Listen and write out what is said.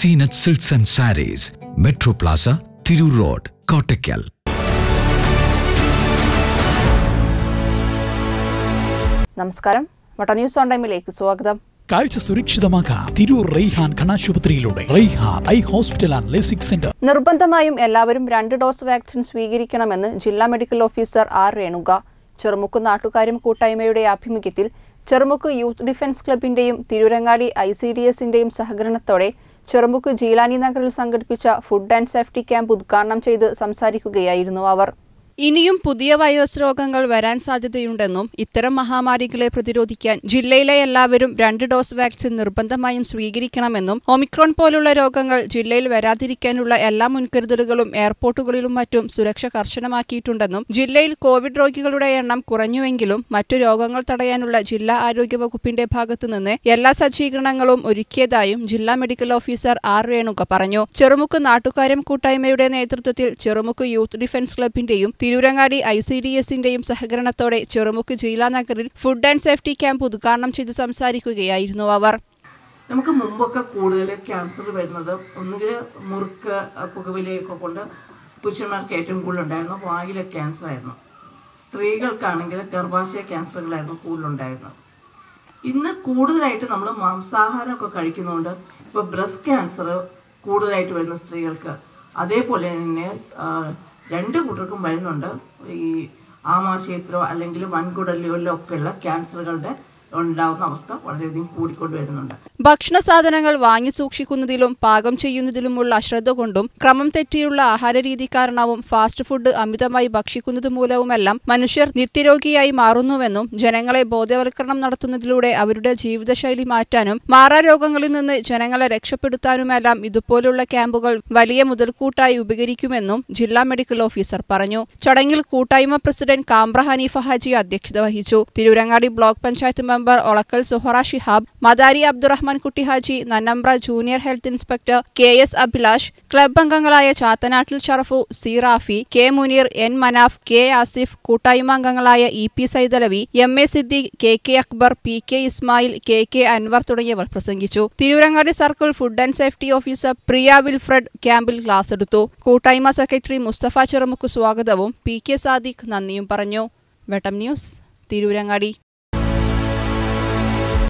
Zeenath silks and sarees metro plaza Tirur road Kottakkal നമസ്കാരം വട്ട news on ടൈമിലേക്ക് സ്വാഗതം കാഴ്ച സുരക്ഷിതമാക്കാം തിരൂർ റെയ്ഹാൻ കണാശുപത്രിയിലൂടെ Raihan eye hospital and LASIK centre നിർബന്ധമായും എല്ലാവരും രണ്ട് ഡോസ് വാക്സിൻ സ്വീകരിക്കണമെന്ന് ജില്ലാ medical officer R Renuka Cherumukku നാട്ടുകാരും കൂട്ടായ്മയുടെ ആഭിമുഖ്യത്തിൽ ചെറുമുക്ക് യൂത്ത് ഡിഫൻസ് ക്ലബിന്റെയും തിരൂരങ്ങാടി ഐ സി ഡി എസിന്റെയും സഹകരണത്തോടെ ചെറുമുക്ക് ജീലാനി നഗറിൽ സംഘടിപ്പിച്ച ഫുഡ് ആൻഡ് സേഫ്റ്റി ക്യാമ്പ് ഉദ്ഘാടനം ചെയ്ത് സംസാരിക്കുകയായിരുന്നു അവർ ഇനിയും പുതിയ വൈറസ് രോഗങ്ങൾ വരാൻ സാധ്യതയുണ്ടെന്നും ഇത്തരം മഹാമാരികളെ പ്രതിരോധിക്കാൻ ജില്ലയിലെ എല്ലാവരും രണ്ട് ഡോസ് വാക്സിൻ നിർബന്ധമായും സ്വീകരിക്കണമെന്നും ഒമിക്രോൺ പോലുള്ള രോഗങ്ങൾ ജില്ലയിൽ വരാതിരിക്കാനുള്ള എല്ലാ മുൻകരുതലുകളും എയർപോർട്ടുകളിലും മറ്റും സുരക്ഷ കർശനമാക്കിയിട്ടുണ്ടെന്നും ജില്ലയിൽ കോവിഡ് രോഗികളുടെ എണ്ണം കുറഞ്ഞുവെങ്കിലും മറ്റു രോഗങ്ങൾ തടയാനുള്ള ജില്ലാ ആരോഗ്യ വകുപ്പിന്റെ ഭാഗത്തുനിന്ന് എല്ലാ സജ്ജീകരണങ്ങളും ഒരുക്കിയതായും ജില്ലാ മെഡിക്കൽ ഓഫീസർ ആർ രേണുക പറഞ്ഞു ചെറുമുക്ക് നാട്ടുകാര്യം കൂട്ടായ്മയുടെ നേതൃത്വത്തിൽ ചെറുമുക്ക് യൂത്ത് ഡിഫൻസ് ക്ലബിന്റെയും തിരൂരങ്ങാടി ഐ സി ഡി എസിന്റെയും സഹകരണത്തോടെ ചെറുമുക്ക് ജില്ലാ നഗറിൽ ഫുഡ് ആൻഡ് സേഫ്റ്റി ക്യാമ്പ് ഉദ്ഘാടനം ചെയ്ത് സംസാരിക്കുകയായിരുന്നു അവർ നമുക്ക് മുമ്പൊക്കെ കൂടുതൽ ക്യാൻസർ വരുന്നത് ഒന്നുകിൽ മുറുക്ക് പുകവിലയൊക്കെ കൊണ്ട് പുരുഷന്മാർക്ക് ഏറ്റവും കൂടുതൽ ഉണ്ടായിരുന്നു വായിലെ ക്യാൻസർ ആയിരുന്നു സ്ത്രീകൾക്കാണെങ്കിൽ ഗർഭാശയ ക്യാൻസറുകളായിരുന്നു കൂടുതലുണ്ടായിരുന്നത് ഇന്ന് കൂടുതലായിട്ട് നമ്മൾ മാംസാഹാരമൊക്കെ കഴിക്കുന്നതുകൊണ്ട് ഇപ്പോൾ ബ്രസ്റ്റ് ക്യാൻസർ കൂടുതലായിട്ട് വരുന്ന സ്ത്രീകൾക്ക് അതേപോലെ തന്നെ ആ, രണ്ട് കൂട്ടർക്കും വരുന്നുണ്ട് ഈ ആമാശയത്തിലോ അല്ലെങ്കിൽ വൻകുടലിലോ ഒക്കെയുള്ള ക്യാൻസറുകളുടെ ഉണ്ടാകുന്ന അവസ്ഥ വളരെയധികം കൂടിക്കൊണ്ട് വരുന്നുണ്ട് ഭക്ഷണ സാധനങ്ങൾ വാങ്ങി സൂക്ഷിക്കുന്നതിലും പാകം ചെയ്യുന്നതിലുമുള്ള അശ്രദ്ധ കൊണ്ടും ക്രമം തെറ്റിയുള്ള ആഹാരരീതി കാരണവും ഫാസ്റ്റ് ഫുഡ് അമിതമായി ഭക്ഷിക്കുന്നത് മൂലവുമെല്ലാം മനുഷ്യർ നിത്യരോഗിയായി മാറുന്നുവെന്നും ജനങ്ങളെ ബോധവൽക്കരണം നടത്തുന്നതിലൂടെ അവരുടെ ജീവിതശൈലി മാറ്റാനും മാറാരോഗങ്ങളിൽ നിന്ന് ജനങ്ങളെ രക്ഷപ്പെടുത്താനുമെല്ലാം ഇതുപോലുള്ള ക്യാമ്പുകൾ വലിയ മുതൽക്കൂട്ടായി ഉപകരിക്കുമെന്നും ജില്ലാ മെഡിക്കൽ ഓഫീസർ പറഞ്ഞു ചടങ്ങിൽ കൂട്ടായ്മ പ്രസിഡന്റ് കാമ്പ്ര ഹനീഫ ഹാജി അധ്യക്ഷത വഹിച്ചു Tirurangadi block panchayat member Olakkal Suhara Shihab Madari Abdurahman Kutty Haji Nannambra junior health inspector K S Abhilash club അംഗങ്ങളായ Chathanattil Sharafu C Rafi K Muneer N Manaf K Asif കൂട്ടായ്മ അംഗങ്ങളായ E P Saithalavi M A Siddique K K Akbar P K Ismail K K Anwar തുടങ്ങിയവർ പ്രസംഗിച്ചു Tirurangadi circle food and safety officer Priya Wilfred ക്യാമ്പിൽ ക്ലാസ് എടുത്തു കൂട്ടായ്മ സെക്രട്ടറി മുസ്തഫ ചെറുമുക്ക് സ്വാഗതവും പി കെ സാദിഖ് നന്ദിയും പറഞ്ഞു വെട്ടം ന്യൂസ് തിരൂരങ്ങാടി